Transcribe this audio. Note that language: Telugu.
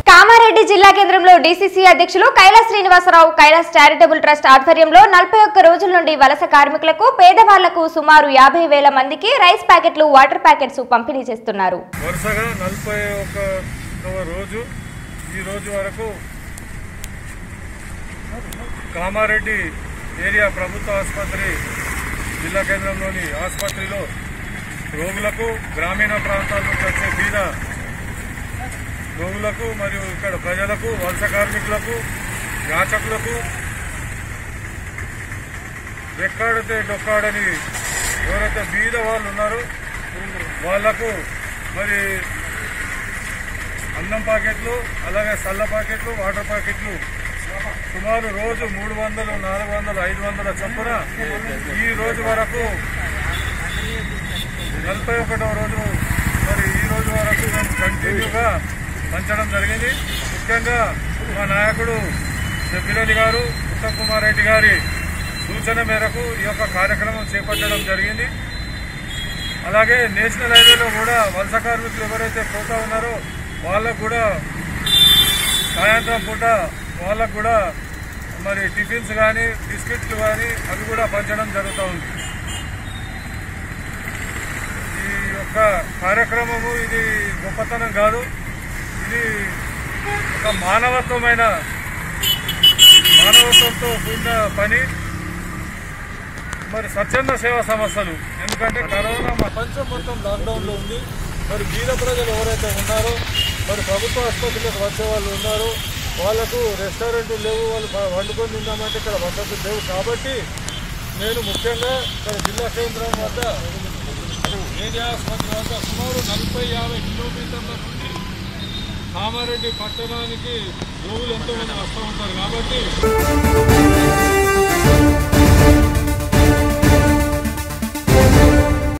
కామారెడ్డి జిల్లా కేంద్రంలో డీసీసీ అధ్యక్షులు కైలాస్ శ్రీనివాసరావు కైలాస్ చారిటబుల్ ట్రస్ట్ ఆధ్వర్యంలో నలభై ఒక్క రోజుల నుండి వలస కార్మికులకు పేదవాళ్లకు సుమారు యాభై వేల మందికి రైస్ ప్యాకెట్లు వాటర్ ప్యాకెట్స్ పంపిణీ చేస్తున్నారు వరుసగా నలభై ఒక రోజు ఈ రోజు వరకు కామారెడ్డి ఏరియా ప్రభుత్వ ఆసుపత్రి జిల్లా కేంద్రంలోని ఆసుపత్రిలో రోగులకు గ్రామీణ ప్రాంతాల నుంచి వచ్చే బీద రోగులకు మరియు ఇక్కడ ప్రజలకు వలస కార్మికులకు యాచకులకు రెక్కాడితే డొక్కాడని ఎవరైతే బీద వాళ్ళు ఉన్నారో వాళ్లకు మరి అన్నం ప్యాకెట్లు అలాగే సల్ల ప్యాకెట్లు వాటర్ ప్యాకెట్లు సుమారు రోజు మూడు వందలు నాలుగు వందలు ఐదు వందల చొప్పున ఈ రోజు వరకు నలభై ఒకటవ రోజు మరి ఈ రోజు వరకు మేము కంటిన్యూగా పంచడం జరిగింది ముఖ్యంగా మా నాయకుడు జబ్బిరెడ్డి గారు ఉత్తమ్ కుమార్ రెడ్డి గారి సూచన మేరకు ఈ యొక్క కార్యక్రమం చేపట్టడం జరిగింది అలాగే నేషనల్ హైవేలో కూడా వలస కార్మికులు ఎవరైతే పోతా ఉన్నారో వాళ్ళకు కూడా సాయంత్రం పూట వాళ్ళకు కూడా మరి టిఫిన్స్ కానీ బిస్కెట్లు కానీ అవి కూడా పంచడం జరుగుతూ ఉంది ఈ యొక్క కార్యక్రమము ఇది గొప్పతనం కాదు ఇది ఒక మానవత్వమైన మానవత్వంతో కూడిన పని మరి స్వచ్ఛంద సేవా సంస్థలు ఎందుకంటే కరోనా ప్రపంచం మొత్తం లాక్డౌన్లో ఉంది మరి బీద ప్రజలు ఎవరైతే ఉన్నారో మరి ప్రభుత్వ ఆసుపత్రులకు వచ్చే వాళ్ళు ఉన్నారో వాళ్ళకు రెస్టారెంట్లు లేవు వాళ్ళు బ- వండుకొని తిందామంటే ఇక్కడ వసతులు లేవు కాబట్టి నేను ముఖ్యంగా ఇక్కడ జిల్లా కేంద్రం వద్ద ఏరియా ఆసుపత్రి వద్ద సుమారు నలభై యాభై కిలోమీటర్ల నుండి కామారెడ్డి పట్టణానికి రోగులు ఎంతో మంది వస్తూ ఉంటారు కాబట్టి